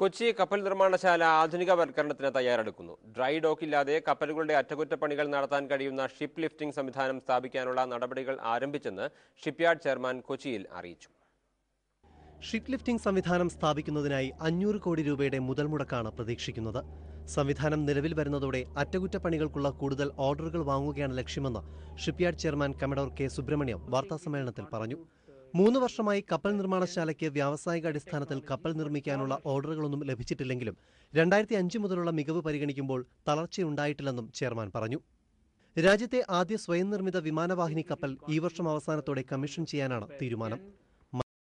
കൊച്ചി കപ്പൽ നിർമ്മാണശാല ആധുനികവൽക്കരണത്തിന് തയ്യാറെടുക്കുന്നു ഡ്രൈ ഡോക്കില്ലാതെ കപ്പലുകളുടെ അറ്റകുറ്റപ്പണികൾ നടത്താൻ കഴിയുന്ന ഷിപ്പ് ലിഫ്റ്റിംഗ് സംവിധാനം സ്ഥാപിക്കാനുള്ള നടപടികൾ ആരംഭിച്ചെന്ന് ഷിപ്പ്യാർഡ് ചെയർമാൻ കൊച്ചിയിൽ അറിയിച്ചു ഷിപ്പ് ലിഫ്റ്റിംഗ് സംവിധാനം സ്ഥാപിക്കുന്നതിനായി അഞ്ഞൂറ് കോടി രൂപയുടെ മുതൽ മുടക്കാണ് പ്രതീക്ഷിക്കുന്നത് സംവിധാനം നിലവിൽ വരുന്നതോടെ അറ്റകുറ്റപ്പണികൾക്കുള്ള കൂടുതൽ ഓർഡറുകൾ വാങ്ങുകയാണ് ലക്ഷ്യമെന്ന് shipyard chairman commodore K Subramaniam വാർത്താസമ്മേളനത്തിൽ പറഞ്ഞു മൂന്ന് വർഷമായി കപ്പൽ നിർമ്മാണശാലയ്ക്ക് വ്യാവസായിക അടിസ്ഥാനത്തിൽ കപ്പൽ നിർമ്മിക്കാനുള്ള ഓർഡറുകളൊന്നും ലഭിച്ചിട്ടില്ലെങ്കിലും രണ്ടായിരത്തി അഞ്ച് മുതലുള്ള മികവ് പരിഗണിക്കുമ്പോൾ തളർച്ചയുണ്ടായിട്ടില്ലെന്നും ചെയർമാൻ പറഞ്ഞു രാജ്യത്തെ ആദ്യ സ്വയം നിർമ്മിത വിമാനവാഹിനി കപ്പൽ ഈ വർഷം അവസാനത്തോടെ കമ്മീഷൻ ചെയ്യാനാണ് തീരുമാനം